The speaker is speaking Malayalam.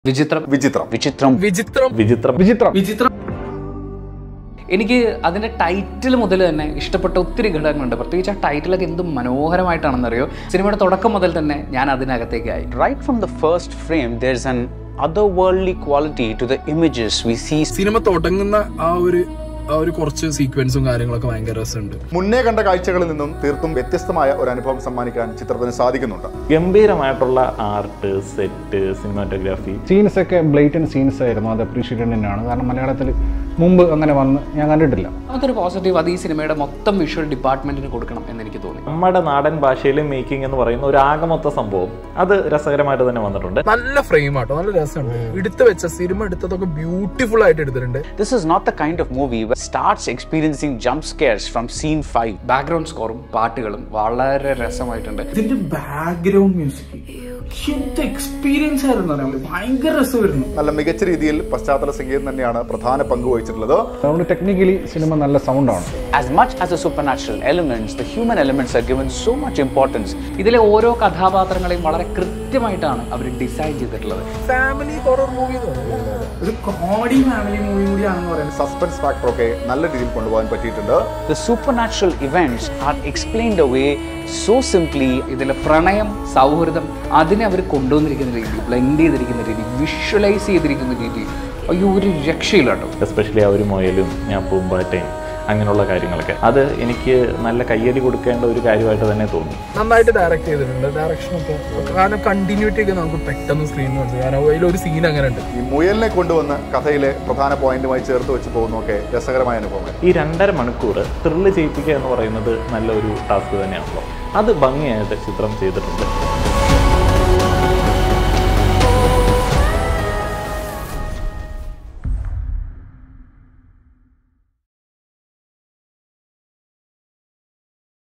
വിചിത്രം വിചിത്രം വിചിത്രം വിചിത്രം വിചിത്രം വിചിത്രം വിചിത്രം എനിക്ക് അതിൻ്റെ ടൈറ്റിൽ മുതൽ തന്നെ ഇഷ്ടപ്പെട്ട ഒത്തിരി ഘടകങ്ങളുണ്ട് പ്രത്യേകിച്ച് ആ ടൈറ്റിലൊക്കെ എന്ത് മനോഹരമായിട്ടാണെന്നറിയോ സിനിമയുടെ തുടക്കം മുതൽ തന്നെ ഞാൻ അതിനകത്തേക്കായി right from the first frame there's an otherworldly quality to the images we see cinema തുടങ്ങുന്ന ആ ഒരു ആ ഒരു കുറച്ച് സീക്വൻസും കാര്യങ്ങളൊക്കെ ഭയങ്കര രസമുണ്ട് മുന്നേ കണ്ട കാഴ്ചകളിൽ നിന്നും തീർത്തും വ്യത്യസ്തമായ ഒരു അനുഭവം സമ്മാനിക്കാൻ ചിത്രത്തിന് സാധിക്കുന്നുണ്ട് ഗംഭീരമായിട്ടുള്ള ആർട്ട് സെറ്റ് സിനിമാറ്റോഗ്രാഫി സീൻസ് ഒക്കെ ബ്ലേറ്റൻ സീൻസ് ആയിരുന്നു അത് അപ്രീഷിയേറ്റ് തന്നെയാണ് കാരണം മലയാളത്തിൽ മുമ്പ് അങ്ങനെ വന്ന് ഞാൻ കണ്ടിട്ടില്ല അതൊരു പോസിറ്റീവ് അത് ഈ സിനിമയുടെ മൊത്തം വിഷ്വൽ ഡിപ്പാർട്ട്മെന്റിന് കൊടുക്കണം എന്ന് എനിക്ക് തോന്നി നമ്മുടെ നാടൻ ഭാഷയിൽ മേക്കിംഗ് എന്ന് പറയുന്ന ഒരു ആകമൊത്ത സംഭവം അത് രസകരമായിട്ട് തന്നെ വന്നിട്ടുണ്ട് നല്ല ഫ്രെയിം ആട്ടോ നല്ല രസമുണ്ട് എടുത്തു വെച്ച സിനിമ എടുത്തതൊക്കെ ബ്യൂട്ടിഫുൾ ആയിട്ട് എടുത്തിട്ടുണ്ട് this is not the kind of movie where starts experiencing jump scares from scene 5 background സ്കോറും പാട്ടുകളും വളരെ രസമായിട്ടുണ്ട് ഇതിന്റെ ബാക്ക്ഗ്രൗണ്ട് മ്യൂസിക് എന്ത് എക്സ്പീരിയൻസ് ആയിരുന്നു അറിയാമോ ഭയങ്കര രസമായിരുന്നു നല്ല മികച്ച രീതിയിൽ പശ്ചാത്തല സംഗീതം തന്നെയാണ് പ്രധാന പങ്ക് വഹിച്ചിട്ടുള്ളത് അതുകൊണ്ട് ടെക്നിക്കലി സിനിമ നല്ല സൗണ്ടാണ് as much as the supernatural elements the human elements are given so much importance ഇതിലെ ഓരോ കഥാപാത്രങ്ങളെയും വളരെ കൃത്യമായിട്ടാണ് അവർ ഡിസൈൻ ചെയ്തിട്ടുള്ളത് ഫാമിലി ഹൊറർ മൂവി ഒരു കോമഡി ഫാമിലി മൂവി കൂടിയാണെന്ന് പറയുന്നത് സസ്പെൻസ് ഫാക്ടറൊക്കെ നല്ല രീതിയിൽ കൊണ്ടുപോകാൻ പറ്റിയിട്ടുണ്ട് the supernatural events are explained away so simply ഇതിലെ പ്രണയം സൗഹൃദം അതിനെ അവർ കൊണ്ടുവന്നിരിക്കുന്ന രീതി ബ്ലെൻഡ് ചെയ്തിരിക്കുന്ന രീതി വിഷ്വലൈസ് ചെയ്തിരിക്കുന്ന രീതി അയ്യോ ഒരു രക്ഷയില്ല കേട്ടോ എസ്പെഷ്യലി ആ ഒരു മുയലും ഞാൻ പൂമ്പാറ്റയും അങ്ങനെയുള്ള കാര്യങ്ങളൊക്കെ അത് എനിക്ക് നല്ല കയ്യടി കൊടുക്കേണ്ട ഒരു കാര്യമായിട്ട് തന്നെ തോന്നി നന്നായിട്ട് ഡയറക്ട് ചെയ്തിട്ടുണ്ട് ഡയറക്ഷൻ ഒക്കെ കാരണം കണ്ടിന്യൂറ്റി ഒക്കെ നമുക്ക് പെട്ടെന്ന് സ്ക്രീനിൽ മനസ്സിലാവും കാരണം അതിലൊരു സീൻ അങ്ങനെ ഉണ്ട് ഈ മുയലിനെ കൊണ്ടുവന്ന് കഥയിലെ പ്രധാന പോയിന്റുമായി ചേർത്ത് വെച്ച് പോകുന്നതൊക്കെ രസകരമായ അനുഭവങ്ങൾ ഈ രണ്ടര മണിക്കൂർ ത്രില്ല് ചെയ്യിപ്പിക്കുക എന്ന് പറയുന്നത് നല്ലൊരു ടാസ്ക് തന്നെയാണല്ലോ അത് ഭംഗിയായിട്ട് ചിത്രം ചെയ്തിട്ടുണ്ട്